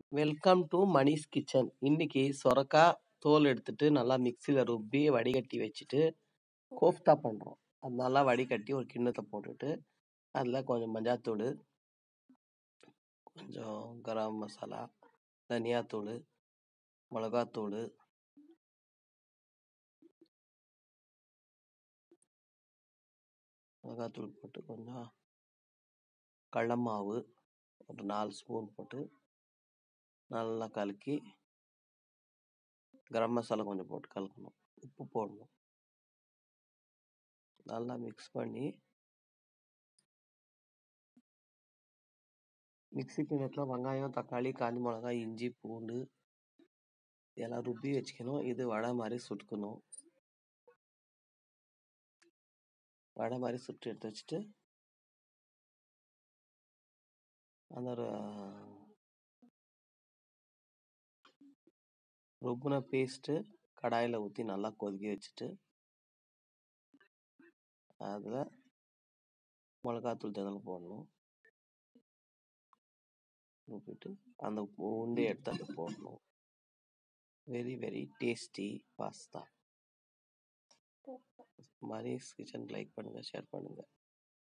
welcome to Mani's kitchen இன்னைக்கு சொரக்காய் தோல் எடுத்துட்டு நல்லா மிக்சியில் ருப்பி வடிகட்டி வச்சுட்டு கோஃப்தா பண்ணுறோம் அது நல்லா வடிகட்டி ஒரு கிண்ணத்தை போட்டுட்டு அதில் கொஞ்சம் மஞ்சாத்தூள் கொஞ்சம் கரம் மசாலா தனியாத்தூள் மிளகாத்தூள் மிளகாத்தூள் போட்டு கொஞ்சம் கடல மாவு ஒரு நாலு ஸ்பூன் போட்டு நல்லா கலக்கி கரம் மசாலா கொஞ்சம் போட்டு கலக்கணும் உப்பு போடணும் நல்லா மிக்ஸ் பண்ணி மிக்ஸி கிண்ணத்தில் வெங்காயம் தக்காளி காஞ்சி மிளகாய் இஞ்சி பூண்டு இதெல்லாம் ருப்பி வச்சுக்கணும் இது வடை மாதிரி சுட்டுக்கணும் வடை மாதிரி சுட்டு எடுத்து வச்சுட்டு அந்த ருப்புன பேஸ்ட்டு கடாயில் ஊற்றி நல்லா கொதிக்க வச்சுட்டு அதில் மிளகாத்தூள் தந்தல் போடணும் உப்பிட்டு அந்த உண்டை எடுத்து அதில் போடணும் very very tasty pasta Mani's kitchen like பண்ணுங்கள் ஷேர் பண்ணுங்கள்